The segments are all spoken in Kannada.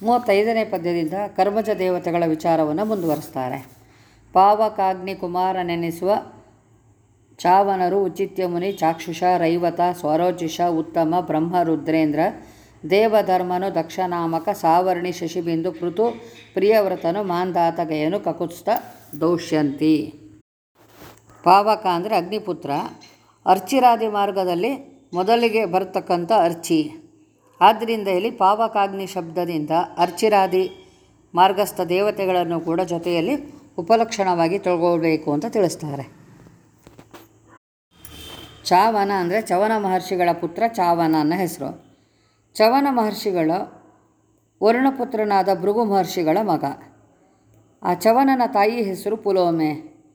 ಮೂವತ್ತೈದನೇ ಪದ್ಯದಿಂದ ಕರ್ಮಜ ದೇವತೆಗಳ ವಿಚಾರವನ್ನು ಮುಂದುವರಿಸ್ತಾರೆ ಪಾವಕಾಗ್ನಿ ಕುಮಾರನೆನಿಸುವ ಚಾವನರು ಉಚಿತ್ಯ ಮುನಿ ಚಾಕ್ಷುಷ ರೈವತ ಸ್ವರೋಚಿಷ ಉತ್ತಮ ಬ್ರಹ್ಮ ರುದ್ರೇಂದ್ರ ದೇವಧರ್ಮನು ದಕ್ಷನಾಮಕ ಸಾವರ್ಣಿ ಶಶಿಬಿಂದು ಪೃಥು ಪ್ರಿಯವ್ರತನು ಮಾಂದಾತಗಯನು ಕಕುತ್ಸ್ಥ ದೌಷ್ಯಂತಿ ಪಾವಕ ಅಂದರೆ ಅಗ್ನಿಪುತ್ರ ಅರ್ಚಿರಾದಿ ಮಾರ್ಗದಲ್ಲಿ ಮೊದಲಿಗೆ ಬರ್ತಕ್ಕಂಥ ಅರ್ಚಿ ಆದ್ದರಿಂದ ಇಲ್ಲಿ ಪಾವಕಾಗ್ನಿ ಶಬ್ದದಿಂದ ಅರ್ಚಿರಾದಿ ಮಾರ್ಗಸ್ಥ ದೇವತೆಗಳನ್ನು ಕೂಡ ಜೊತೆಯಲ್ಲಿ ಉಪಲಕ್ಷಣವಾಗಿ ತಗೊಳ್ಬೇಕು ಅಂತ ತಿಳಿಸ್ತಾರೆ ಚಾವನ ಅಂದರೆ ಚವನ ಮಹರ್ಷಿಗಳ ಪುತ್ರ ಚಾವನ ಅನ್ನೋ ಹೆಸರು ಚವನ ಮಹರ್ಷಿಗಳ ವರುಣಪುತ್ರನಾದ ಭೃಗು ಮಹರ್ಷಿಗಳ ಮಗ ಆ ಚವನನ ತಾಯಿ ಹೆಸರು ಪುಲೋಮೆ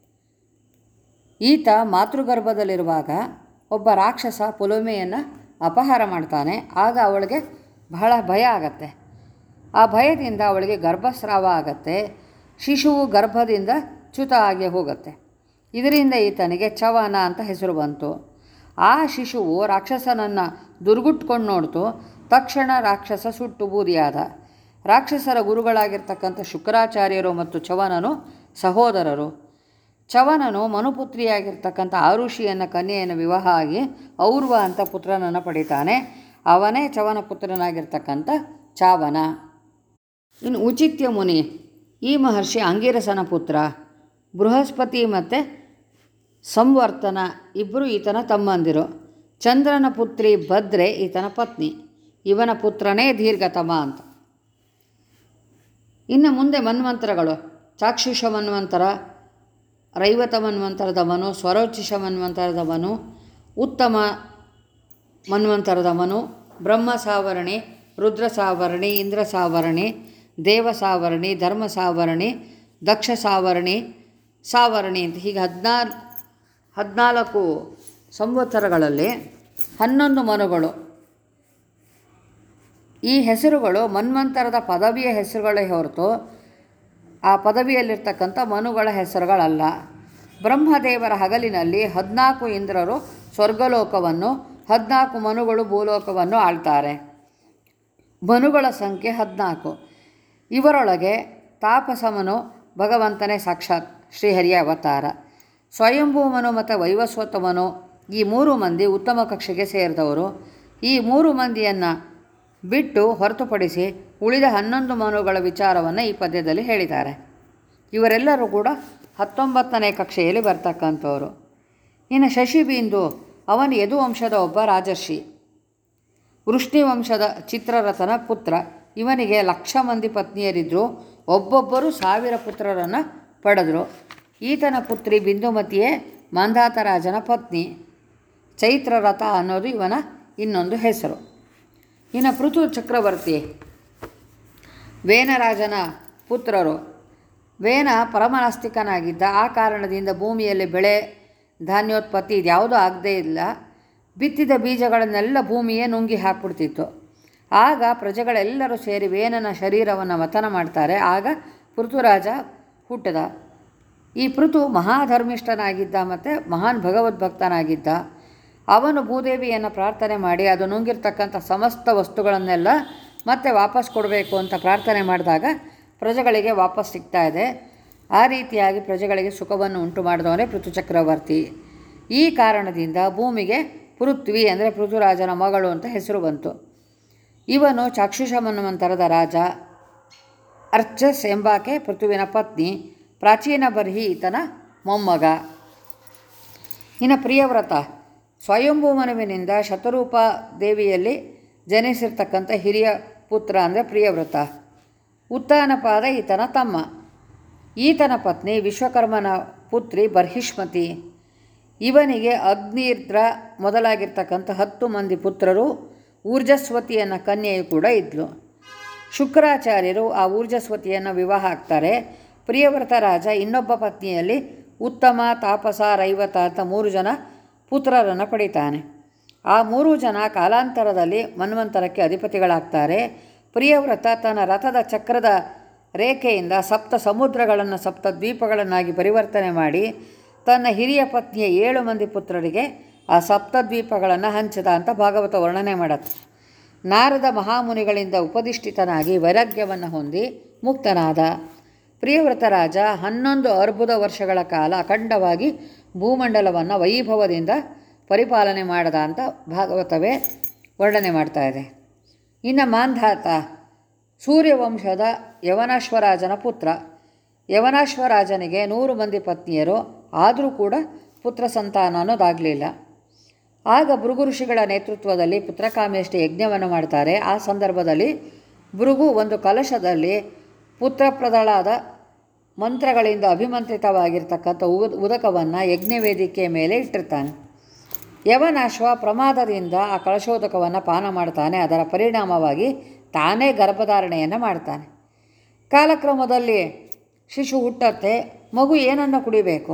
ಈತ ಮಾತೃಗರ್ಭದಲ್ಲಿರುವಾಗ ಒಬ್ಬ ರಾಕ್ಷಸ ಪುಲೋಮೆಯನ್ನು ಅಪಹಾರ ಮಾಡ್ತಾನೆ ಆಗ ಅವಳಿಗೆ ಬಹಳ ಭಯ ಆಗತ್ತೆ ಆ ಭಯದಿಂದ ಅವಳಿಗೆ ಗರ್ಭಸ್ರಾವ ಆಗತ್ತೆ ಶಿಶುವು ಗರ್ಭದಿಂದ ಚ್ಯುತ ಆಗಿ ಹೋಗುತ್ತೆ ಇದರಿಂದ ಈತನಿಗೆ ಚವನ ಅಂತ ಹೆಸರು ಬಂತು ಆ ಶಿಶುವು ರಾಕ್ಷಸನನ್ನು ದುರ್ಗುಟ್ಕೊಂಡು ನೋಡ್ತು ತಕ್ಷಣ ರಾಕ್ಷಸ ಸುಟ್ಟು ಬೂದಿಯಾದ ರಾಕ್ಷಸರ ಗುರುಗಳಾಗಿರ್ತಕ್ಕಂಥ ಶುಕ್ರಾಚಾರ್ಯರು ಮತ್ತು ಚವನನು ಸಹೋದರರು ಚವನನು ಮನುಪುತ್ರಿಯಾಗಿರ್ತಕ್ಕಂಥ ಆರುಷಿಯನ್ನ ಕನ್ಯೆಯನ್ನು ವಿವಾಹ ಆಗಿ ಔರ್ವ ಅಂತ ಪುತ್ರನನ್ನು ಪಡಿತಾನೆ ಅವನೇ ಚವನ ಪುತ್ರನಾಗಿರ್ತಕ್ಕಂಥ ಚಾವನ ಇನ್ನು ಉಚಿತ್ಯ ಮುನಿ ಈ ಮಹರ್ಷಿ ಅಂಗಿರಸನ ಪುತ್ರ ಬೃಹಸ್ಪತಿ ಮತ್ತು ಸಂವರ್ತನ ಇಬ್ಬರು ಈತನ ತಮ್ಮಂದಿರು ಚಂದ್ರನ ಪುತ್ರಿ ಭದ್ರೆ ಈತನ ಪತ್ನಿ ಇವನ ಪುತ್ರನೇ ದೀರ್ಘತಮ ಅಂತ ಇನ್ನು ಮುಂದೆ ಮನ್ವಂತರಗಳು ಚಾಕ್ಷುಷ ಮನ್ವಂತರ ರೈವತ ಮನ್ವಂತರದ ಮನು ಸ್ವರೋಚಿಷ ಮನ್ವಂತರದ ಮನು ಉತ್ತಮ ಮನ್ವಂತರದ ಮನು ಬ್ರಹ್ಮ ಸಾವರಣಿ ರುದ್ರ ಸಾವರಣಿ ಇಂದ್ರ ಸಾವರಣಿ ದೇವ ಸಾವರಣಿ ಧರ್ಮ ಸಾವರಣಿ ದಕ್ಷ ಸಾವರಣಿ ಸಾವರಣಿ ಅಂತ ಹೀಗೆ ಹದಿನಾಲ್ಕು ಹದಿನಾಲ್ಕು ಸಂವತ್ಸರಗಳಲ್ಲಿ ಹನ್ನೊಂದು ಮನುಗಳು ಈ ಹೆಸರುಗಳು ಮನ್ವಂತರದ ಪದವಿಯ ಹೆಸರುಗಳೇ ಹೊರತು ಆ ಪದವಿಯಲ್ಲಿರ್ತಕ್ಕಂಥ ಮನುಗಳ ಹೆಸರುಗಳಲ್ಲ ಬ್ರಹ್ಮದೇವರ ಹಗಲಿನಲ್ಲಿ ಹದಿನಾಲ್ಕು ಇಂದ್ರರು ಸ್ವರ್ಗಲೋಕವನ್ನು ಹದಿನಾಲ್ಕು ಮನುಗಳು ಭೂಲೋಕವನ್ನು ಆಳ್ತಾರೆ ಮನುಗಳ ಸಂಖ್ಯೆ ಹದಿನಾಲ್ಕು ಇವರೊಳಗೆ ತಾಪಸಮನು ಭಗವಂತನೇ ಸಾಕ್ಷಾತ್ ಶ್ರೀಹರಿಯ ಅವತಾರ ಸ್ವಯಂಭೂಮನು ಮತ್ತು ವೈವಸ್ವತಮನು ಈ ಮೂರು ಮಂದಿ ಉತ್ತಮ ಕಕ್ಷೆಗೆ ಸೇರಿದವರು ಈ ಮೂರು ಮಂದಿಯನ್ನು ಬಿಟ್ಟು ಹೊರತುಪಡಿಸಿ ಉಳಿದ ಹನ್ನೊಂದು ಮನುಗಳ ವಿಚಾರವನ್ನು ಈ ಪದ್ಯದಲ್ಲಿ ಹೇಳಿದ್ದಾರೆ ಇವರೆಲ್ಲರೂ ಕೂಡ ಹತ್ತೊಂಬತ್ತನೇ ಕಕ್ಷೆಯಲ್ಲಿ ಬರ್ತಕ್ಕಂಥವ್ರು ಇನ್ನು ಶಶಿಬಿಂದು ಅವನು ಯದುವಂಶದ ಒಬ್ಬ ರಾಜರ್ಷಿ ವೃಷ್ಣಿವಂಶದ ಚಿತ್ರರಥನ ಪುತ್ರ ಇವನಿಗೆ ಲಕ್ಷ ಮಂದಿ ಪತ್ನಿಯರಿದ್ದರು ಒಬ್ಬೊಬ್ಬರು ಸಾವಿರ ಪುತ್ರರನ್ನು ಪಡೆದರು ಈತನ ಪುತ್ರಿ ಬಿಂದುಮತಿಯೇ ಮಾಂಧಾತರಾಜನ ಪತ್ನಿ ಚೈತ್ರರಥ ಅನ್ನೋದು ಇವನ ಇನ್ನೊಂದು ಹೆಸರು ಇನ್ನು ಪೃಥು ಚಕ್ರವರ್ತಿ ವೇನರಾಜನ ಪುತ್ರರು ವೇನ ಪರಮನಾಸ್ತಿಕನಾಗಿದ್ದ ಆ ಕಾರಣದಿಂದ ಭೂಮಿಯಲ್ಲಿ ಬೆಳೆ ಧಾನ್ಯೋತ್ಪತ್ತಿ ಇದ್ಯಾವುದೂ ಆಗದೇ ಇಲ್ಲ ಬಿತ್ತಿದ ಬೀಜಗಳನ್ನೆಲ್ಲ ಭೂಮಿಯೇ ನುಂಗಿ ಹಾಕ್ಬಿಡ್ತಿತ್ತು ಆಗ ಪ್ರಜೆಗಳೆಲ್ಲರೂ ಸೇರಿ ವೇನನ ಶರೀರವನ್ನು ಮಥನ ಮಾಡ್ತಾರೆ ಆಗ ಪೃಥುರಾಜ ಹುಟ್ಟಿದ ಈ ಪೃಥು ಮಹಾಧರ್ಮಿಷ್ಠನಾಗಿದ್ದ ಮತ್ತು ಮಹಾನ್ ಭಗವದ್ಭಕ್ತನಾಗಿದ್ದ ಅವನು ಭೂದೇವಿಯನ್ನು ಪ್ರಾರ್ಥನೆ ಮಾಡಿ ಅದು ನುಂಗಿರ್ತಕ್ಕಂಥ ಸಮಸ್ತ ವಸ್ತುಗಳನ್ನೆಲ್ಲ ಮತ್ತೆ ವಾಪಸ್ ಕೊಡಬೇಕು ಅಂತ ಪ್ರಾರ್ಥನೆ ಮಾಡಿದಾಗ ಪ್ರಜೆಗಳಿಗೆ ವಾಪಸ್ ಸಿಗ್ತಾ ಇದೆ ಆ ರೀತಿಯಾಗಿ ಪ್ರಜೆಗಳಿಗೆ ಸುಖವನ್ನು ಉಂಟು ಮಾಡಿದವನೇ ಪೃಥು ಚಕ್ರವರ್ತಿ ಈ ಕಾರಣದಿಂದ ಭೂಮಿಗೆ ಪೃಥ್ವಿ ಅಂದರೆ ಪೃಥುರಾಜನ ಮಗಳು ಅಂತ ಹೆಸರು ಬಂತು ಇವನು ಚಾಕ್ಷುಷ ಮನ್ವಂತರದ ರಾಜ ಅರ್ಚಸ್ ಎಂಬಾಕೆ ಪೃಥುವಿನ ಪತ್ನಿ ಪ್ರಾಚೀನ ಬರ್ಹಿ ಈತನ ಮೊಮ್ಮಗ ಇನ್ನು ಪ್ರಿಯವ್ರತ ಸ್ವಯಂಭೂಮನುವಿನಿಂದ ಶತರೂಪ ದೇವಿಯಲ್ಲಿ ಜನಿಸಿರ್ತಕ್ಕಂಥ ಹಿರಿಯ ಪುತ್ರ ಅಂದರೆ ಪ್ರಿಯವ್ರತ ಉತ್ತಾನಪಾದ ಈತನ ತಮ್ಮ ಈತನ ಪತ್ನಿ ವಿಶ್ವಕರ್ಮನ ಪುತ್ರಿ ಬರ್ಹಿಷ್ಮತಿ ಇವನಿಗೆ ಅಗ್ನಿರ್ದ್ರ ಮೊದಲಾಗಿರ್ತಕ್ಕಂಥ ಹತ್ತು ಮಂದಿ ಪುತ್ರರು ಊರ್ಜಸ್ವತಿಯನ್ನ ಕನ್ಯೆಯು ಕೂಡ ಇದ್ಲು ಶುಕ್ರಾಚಾರ್ಯರು ಆ ಊರ್ಜಸ್ವತಿಯನ್ನು ವಿವಾಹ ಆಗ್ತಾರೆ ಪ್ರಿಯವ್ರತ ರಾಜ ಇನ್ನೊಬ್ಬ ಪತ್ನಿಯಲ್ಲಿ ಉತ್ತಮ ತಾಪಸ ರೈವತ ಅಂತ ಮೂರು ಜನ ಪುತ್ರರನ್ನು ಪಡಿತಾನೆ ಆ ಮೂರು ಜನ ಕಾಲಾಂತರದಲ್ಲಿ ಮನ್ವಂತರಕ್ಕೆ ಅಧಿಪತಿಗಳಾಗ್ತಾರೆ ಪ್ರಿಯವ್ರತ ತನ್ನ ರಥದ ಚಕ್ರದ ರೇಖೆಯಿಂದ ಸಪ್ತ ಸಮುದ್ರಗಳನ್ನು ಸಪ್ತ ದ್ವೀಪಗಳನ್ನಾಗಿ ಪರಿವರ್ತನೆ ಮಾಡಿ ತನ್ನ ಹಿರಿಯ ಪತ್ನಿಯ ಏಳು ಮಂದಿ ಪುತ್ರರಿಗೆ ಆ ಸಪ್ತದ್ವೀಪಗಳನ್ನು ಹಂಚಿದ ಅಂತ ಭಾಗವತ ವರ್ಣನೆ ಮಾಡುತ್ತೆ ನಾರದ ಮಹಾಮುನಿಗಳಿಂದ ಉಪದಿಷ್ಟಿತನಾಗಿ ವೈರಾಗ್ಯವನ್ನು ಹೊಂದಿ ಮುಕ್ತನಾದ ಪ್ರಿಯವ್ರತ ರಾಜ ಹನ್ನೊಂದು ಅರ್ಬುದ ವರ್ಷಗಳ ಕಾಲ ಅಖಂಡವಾಗಿ ಭೂಮಂಡಲವನ್ನು ವೈಭವದಿಂದ ಪರಿಪಾಲನೆ ಮಾಡದ ಅಂತ ಭಾಗವತವೇ ವರ್ಣನೆ ಮಾಡ್ತಾ ಇದೆ ಇನ್ನು ಮಾಂಧಾತ ಸೂರ್ಯವಂಶದ ಯವನಾಶ್ವರಾಜನ ಪುತ್ರ ಯವನಾಶ್ವರಾಜನಿಗೆ ನೂರು ಮಂದಿ ಪತ್ನಿಯರು ಆದರೂ ಕೂಡ ಪುತ್ರ ಸಂತಾನ ಅನ್ನೋದಾಗಲಿಲ್ಲ ಆಗ ಭೃಗು ಋಷಿಗಳ ನೇತೃತ್ವದಲ್ಲಿ ಪುತ್ರಕಾಮೇಷ್ಟಿ ಯಜ್ಞವನ್ನು ಮಾಡ್ತಾರೆ ಆ ಸಂದರ್ಭದಲ್ಲಿ ಭೃಗು ಒಂದು ಕಲಶದಲ್ಲಿ ಪುತ್ರಪ್ರದಳಾದ ಮಂತ್ರಗಳಿಂದ ಅಭಿಮಂತ್ರಿತವಾಗಿರ್ತಕ್ಕಂಥ ಉದ ಉದಕವನ್ನು ಯಜ್ಞವೇದಿಕೆಯ ಮೇಲೆ ಇಟ್ಟಿರ್ತಾನೆ ಯವನಾಶ್ವ ಪ್ರಮಾದದಿಂದ ಆ ಕಳಶೋದಕವನ್ನು ಪಾನ ಮಾಡ್ತಾನೆ ಅದರ ಪರಿಣಾಮವಾಗಿ ತಾನೇ ಗರ್ಭಧಾರಣೆಯನ್ನು ಮಾಡ್ತಾನೆ ಕಾಲಕ್ರಮದಲ್ಲಿ ಶಿಶು ಹುಟ್ಟತ್ತೆ ಮಗು ಏನನ್ನು ಕುಡಿಬೇಕು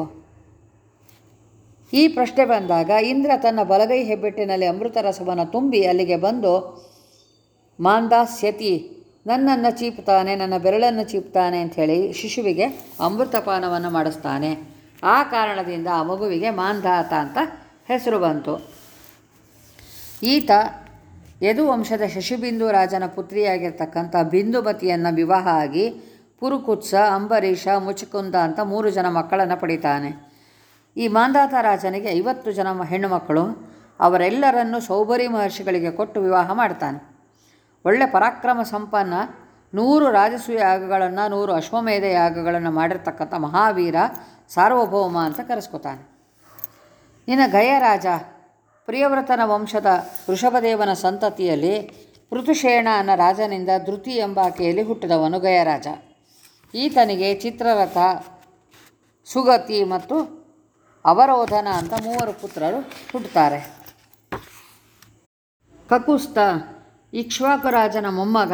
ಈ ಪ್ರಶ್ನೆ ಬಂದಾಗ ಇಂದ್ರ ತನ್ನ ಬಲಗೈ ಹೆಬ್ಬೆಟ್ಟಿನಲ್ಲಿ ಅಮೃತ ರಸವನ್ನು ತುಂಬಿ ಅಲ್ಲಿಗೆ ಬಂದು ಮಾಂದಾಸ್ಯತಿ ನನ್ನನ್ನು ಚೀಪ್ತಾನೆ ನನ್ನ ಬೆರಳನ್ನು ಚೀಪ್ತಾನೆ ಅಂಥೇಳಿ ಶಿಶುವಿಗೆ ಅಮೃತಪಾನವನ್ನು ಮಾಡಿಸ್ತಾನೆ ಆ ಕಾರಣದಿಂದ ಆ ಮಗುವಿಗೆ ಮಾಂಧಾತ ಅಂತ ಹೆಸರು ಬಂತು ಈತ ಯದುವಂಶದ ಶಶಿಬಿಂದು ರಾಜನ ಪುತ್ರಿಯಾಗಿರ್ತಕ್ಕಂಥ ಬಿಂದುಮತಿಯನ್ನು ವಿವಾಹ ಆಗಿ ಪುರುಕುತ್ಸ ಅಂಬರೀಷ ಮುಚುಕುಂದ ಅಂತ ಮೂರು ಜನ ಮಕ್ಕಳನ್ನು ಪಡಿತಾನೆ ಈ ಮಾಂಧಾತ ರಾಜನಿಗೆ ಐವತ್ತು ಜನ ಮ- ಹೆಣ್ಣು ಮಕ್ಕಳು ಅವರೆಲ್ಲರನ್ನು ಸೌಬರಿ ಮಹರ್ಷಿಗಳಿಗೆ ಕೊಟ್ಟು ವಿವಾಹ ಮಾಡ್ತಾನೆ ಒಳ್ಳೆ ಪರಾಕ್ರಮ ಸಂಪನ್ನ ನೂರು ರಾಜಸೂಯ ಯಾಗಗಳನ್ನು ನೂರು ಅಶ್ವಮೇಧ ಯಾಗಗಳನ್ನು ಮಾಡಿರ್ತಕ್ಕಂಥ ಮಹಾವೀರ ಸಾರ್ವಭೌಮ ಅಂತ ಕರೆಸ್ಕೊತಾನೆ ಇನ್ನು ಗಯರಾಜ ಪ್ರಿಯವ್ರತನ ವಂಶದ ವೃಷಭದೇವನ ಸಂತತಿಯಲ್ಲಿ ಪೃಥುಶೇಣ ಅನ್ನೋ ರಾಜನಿಂದ ಧೃತಿ ಎಂಬಾಕೆಯಲ್ಲಿ ಹುಟ್ಟಿದವನು ಗಯರಾಜ ಈತನಿಗೆ ಚಿತ್ರರಥ ಸುಗತಿ ಮತ್ತು ಅವರೋಧನ ಅಂತ ಮೂವರು ಪುತ್ರರು ಹುಟ್ಟುತ್ತಾರೆ ಕಕುಸ್ತ ಇಕ್ಷ್ವಾಕು ರಾಜನ ಮೊಮ್ಮಗ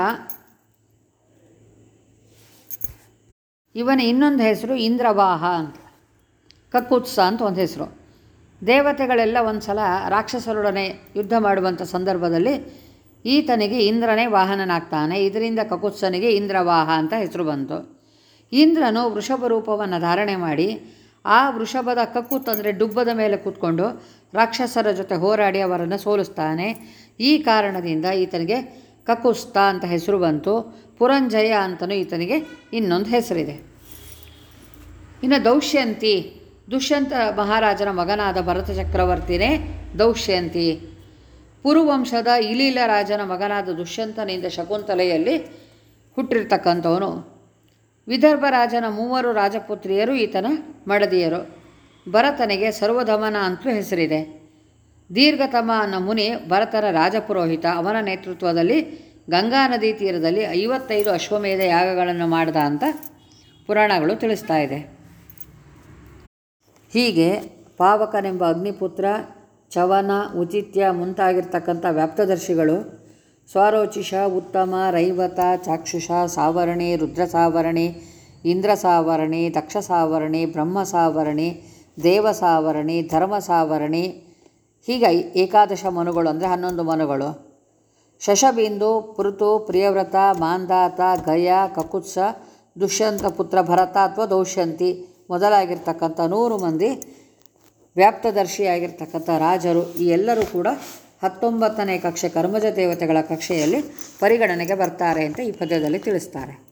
ಇವನ ಇನ್ನೊಂದು ಹೆಸರು ಇಂದ್ರವಾಹ ಅಂತ ಕಕುತ್ಸ ಅಂತ ಒಂದು ಹೆಸರು ದೇವತೆಗಳೆಲ್ಲ ಒಂದು ಸಲ ರಾಕ್ಷಸರೊಡನೆ ಯುದ್ಧ ಮಾಡುವಂಥ ಸಂದರ್ಭದಲ್ಲಿ ಈತನಿಗೆ ಇಂದ್ರನೇ ವಾಹನನಾಗ್ತಾನೆ ಇದರಿಂದ ಕಕುತ್ಸನಿಗೆ ಇಂದ್ರವಾಹ ಅಂತ ಹೆಸರು ಬಂತು ಇಂದ್ರನು ವೃಷಭ ರೂಪವನ್ನು ಧಾರಣೆ ಮಾಡಿ ಆ ವೃಷಭದ ಕಕ್ಕುತ್ ಅಂದರೆ ಡುಬ್ಬದ ಮೇಲೆ ಕೂತ್ಕೊಂಡು ರಾಕ್ಷಸರ ಜೊತೆ ಹೋರಾಡಿ ಅವರನ್ನು ಸೋಲಿಸ್ತಾನೆ ಈ ಕಾರಣದಿಂದ ಈತನಿಗೆ ಕಕುಸ್ತ ಅಂತ ಹೆಸರು ಬಂತು ಪುರಂಜಯ ಅಂತಲೂ ಈತನಿಗೆ ಇನ್ನೊಂದು ಹೆಸರಿದೆ ಇನ್ನು ದೌಷ್ಯಂತಿ ದುಷ್ಯಂತ ಮಹಾರಾಜನ ಮಗನಾದ ಭರತ ಚಕ್ರವರ್ತಿನೇ ದೌಷ್ಯಂತಿ ಪುರುವಂಶದ ಇಲೀಲ ರಾಜನ ಮಗನಾದ ದುಷ್ಯಂತನಿಂದ ಶಕುಂತಲೆಯಲ್ಲಿ ಹುಟ್ಟಿರ್ತಕ್ಕಂಥವನು ವಿದರ್ಭ ರಾಜನ ಮೂವರು ರಾಜಪುತ್ರಿಯರು ಈತನ ಮಡದಿಯರು ಭರತನಿಗೆ ಸರ್ವಧಮನ ಅಂತಲೂ ಹೆಸರಿದೆ ದೀರ್ಘತಮ ಅನ್ನೋ ಮುನಿ ಭರತನ ರಾಜಪುರೋಹಿತ ಅವನ ನೇತೃತ್ವದಲ್ಲಿ ಗಂಗಾ ನದಿ ತೀರದಲ್ಲಿ ಐವತ್ತೈದು ಅಶ್ವಮೇಧ ಯಾಗಗಳನ್ನು ಮಾಡಿದ ಅಂತ ಪುರಾಣಗಳು ತಿಳಿಸ್ತಾ ಇದೆ ಹೀಗೆ ಪಾವಕನೆಂಬ ಅಗ್ನಿಪುತ್ರ ಚವನ ಉಚಿತ್ಯ ಮುಂತಾಗಿರ್ತಕ್ಕಂಥ ವ್ಯಾಪ್ತದರ್ಶಿಗಳು ಸ್ವಾರೋಚಿಷ ಉತ್ತಮ ರೈವತ ಚಾಕ್ಷುಷ ಸಾವರಣಿ ರುದ್ರ ಸಾವರಣಿ ಇಂದ್ರ ಸಾವರಣಿ ದಕ್ಷ ಸಾವರಣಿ ಬ್ರಹ್ಮ ಸಾವರಣಿ ದೇವ ಸಾವರಣಿ ಧರ್ಮ ಸಾವರಣಿ ಹೀಗೆ ಐ- ಏಕಾದಶ ಮನುಗಳು ಅಂದರೆ ಹನ್ನೊಂದು ಮನುಗಳು ಶಶಬಿಂದು ಪೃಥು ಪ್ರಿಯವ್ರತ ಮಾಂದಾತ ಗಯ ಕಕುತ್ಸ ದುಷ್ಯಂತ ಪುತ್ರ ಭರತ ಅಥವಾ ದೌಷ್ಯಂತಿ ಮೊದಲಾಗಿರ್ತಕ್ಕಂಥ ನೂರು ಮಂದಿ ವ್ಯಾಪ್ತದರ್ಶಿಯಾಗಿರ್ತಕ್ಕಂಥ ರಾಜರು ಈ ಎಲ್ಲರೂ ಕೂಡ ಹತ್ತೊಂಬತ್ತನೇ ಕಕ್ಷೆ ಕರ್ಮಜ ದೇವತೆಗಳ ಕಕ್ಷೆಯಲ್ಲಿ ಪರಿಗಣನೆಗೆ ಬರ್ತಾರೆ ಅಂತ ಈ ಪದ್ಯದಲ್ಲಿ ತಿಳಿಸ್ತಾರೆ